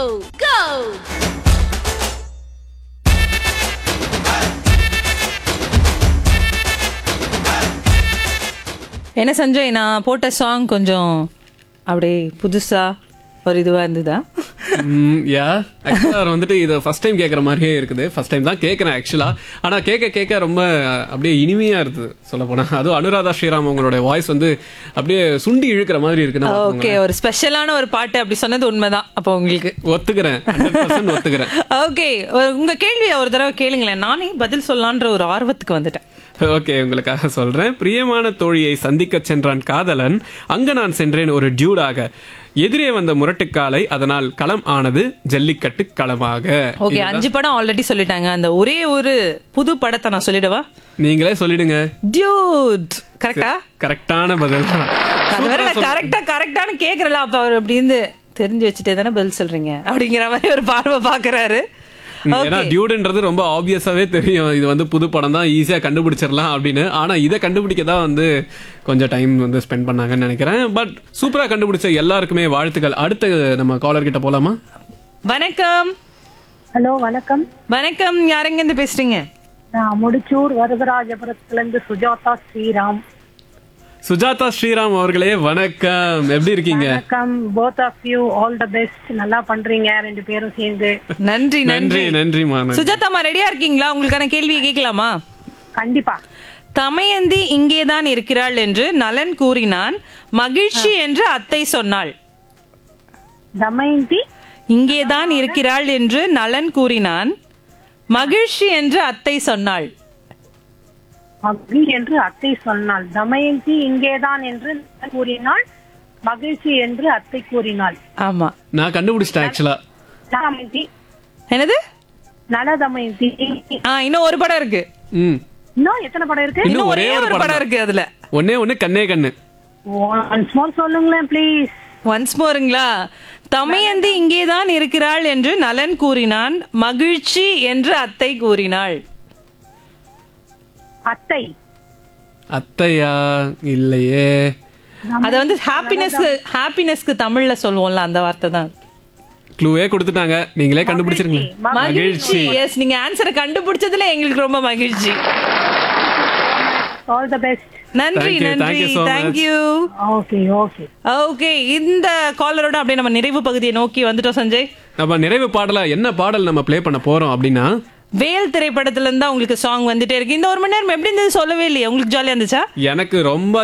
go! என்ன சஞ்சய் நான் போட்ட சாங் கொஞ்சம் அப்படியே புதுசா ஒரு இதுவா இருந்ததா யா ஆக்சுவலாக வந்துட்டு இதை ஃபர்ஸ்ட் டைம் கேட்குற மாதிரியே இருக்குது ஃபர்ஸ்ட் டைம் தான் கேட்குறேன் ஆக்சுவலாக ஆனால் கேட்க கேட்க ரொம்ப அப்படியே இனிமையாக இருக்குது சொல்ல போனால் அதுவும் அனுராதா ஸ்ரீராம் உங்களோட வாய்ஸ் வந்து அப்படியே சுண்டி இழுக்கிற மாதிரி இருக்குன்னு ஓகே ஒரு ஸ்பெஷலான ஒரு பாட்டு அப்படி சொன்னது உண்மைதான் அப்போ உங்களுக்கு ஒத்துக்கிறேன் 100% ஒத்துக்கிறேன் ஓகே உங்க கேள்வியை ஒரு தடவை கேளுங்களேன் நானே பதில் சொல்லலான்ற ஒரு ஆர்வத்துக்கு வந்துட்டேன் ஓகே உங்களுக்காக சொல்றேன் பிரியமான தோழியை சந்திக்க சென்றான் காதலன் அங்க நான் சென்றேன் ஒரு டியூடாக எதிரே வந்த முரட்டுக்காலை அதனால் களம் ஆனது ஜல்லிக்கட்டு களமாக ஓகே அஞ்சு படம் ஆல்ரெடி சொல்லிட்டாங்க அந்த ஒரே ஒரு புது படத்தை நான் சொல்லிடவா நீங்களே சொல்லிடுங்க டியூட் கரெக்டா கரெக்டான பதில் தான் அது வேற நான் கரெக்டா கரெக்டானு கேக்குறல அப்ப அவர் அப்படின்னு தெரிஞ்சு வச்சுட்டே தானே பதில் சொல்றீங்க அப்படிங்கிற மாதிரி ஒரு பார்வை பாக்குறாரு ஏன்னா டியூடுன்றது ரொம்ப ஆப்வியஸாவே தெரியும் இது வந்து புது படம் தான் ஈஸியா கண்டுபிடிச்சிடலாம் அப்படின்னு ஆனா இதை கண்டுபிடிக்க தான் வந்து கொஞ்சம் டைம் வந்து ஸ்பெண்ட் பண்ணாங்கன்னு நினைக்கிறேன் பட் சூப்பரா கண்டுபிடிச்ச எல்லாருக்குமே வாழ்த்துக்கள் அடுத்த நம்ம காலர் கிட்ட போலாமா வணக்கம் ஹலோ வணக்கம் வணக்கம் யாருங்க இருந்து பேசுறீங்க நான் முடிச்சூர் வரதராஜபுரத்துல இருந்து சுஜாதா ஸ்ரீராம் சுஜாதா ஸ்ரீராம் அவர்களே வணக்கம் எப்படி இருக்கீங்க வணக்கம் both of you all the best நல்லா பண்றீங்க ரெண்டு பேரும் சேர்ந்து நன்றி நன்றி நன்றி நன்றிமா நன்றி. சுஜாதாமா ரெடியா இருக்கீங்களா உங்களுக்கான கேள்வியை கேட்கலாமா கண்டிப்பா தமயந்தி இங்கேதான் இருக்கிறாள் என்று நலன் கூறினான் மகிழ்ச்சி என்று அத்தை சொன்னாள் தமயந்தி இங்கேதான் இருக்கிறாள் என்று நலன் கூறினான் மகிழ்ச்சி என்று அத்தை சொன்னாள் மகி என்று அத்தை சொன்னாள் தமயந்தி இங்கேதான் என்று நான் கூறினாள் மகிழ்ச்சி என்று அத்தை கூறினாள் ஆமா நான் கண்டுபிடிச்சிட்டேன் ஆக்சுவலா தமயந்தி என்னது நல தமயந்தி ஆ இன்னும் ஒரு படம் இருக்கு ம் இன்னும் எத்தனை படம் இருக்கு இன்னும் ஒரே ஒரு ஒரு படம் படம் இருக்கு அதுல ஒன்னே ஒண்ணு கண்ணே கண்ணு ஒன்ஸ் மோர் சொல்லுங்களேன் ப்ளீஸ் ஒன்ஸ் மோருங்களா தமயந்தி இங்கேதான் இருக்கிறாள் என்று நலன் கூறினான் மகிழ்ச்சி என்று அத்தை கூறினாள் அத்தை அத்தையா இல்லையே அத வந்து ஹாப்பினஸ் ஹாப்பினஸ்க்கு தமிழ்ல சொல்லுவோம்ல அந்த வார்த்தை தான் க்ளூவே கொடுத்துட்டாங்க நீங்களே கண்டுபிடிச்சிருங்க மகிழ்ச்சி எஸ் நீங்க ஆன்சரை கண்டுபிடிச்சதுல எங்களுக்கு ரொம்ப மகிழ்ச்சி ஆல் த பெஸ்ட் நன்றி Thank you, thank நன்றி you so much. Thank you okay okay okay இந்த காலரோட அப்படியே நம்ம நிறைவு பகுதியை நோக்கி வந்துட்டோம் சஞ்சய் நம்ம நிறைவு பாடலா என்ன பாடல் நம்ம ப்ளே பண்ண போறோம் அப்படின்னா வேல் திரைப்படத்துல இருந்தா உங்களுக்கு சாங் வந்துட்டே இருக்கு இந்த ஒரு மணி நேரம் எப்படி இருந்தது சொல்லவே இல்லையே உங்களுக்கு ஜாலியா இருந்துச்சா எனக்கு ரொம்ப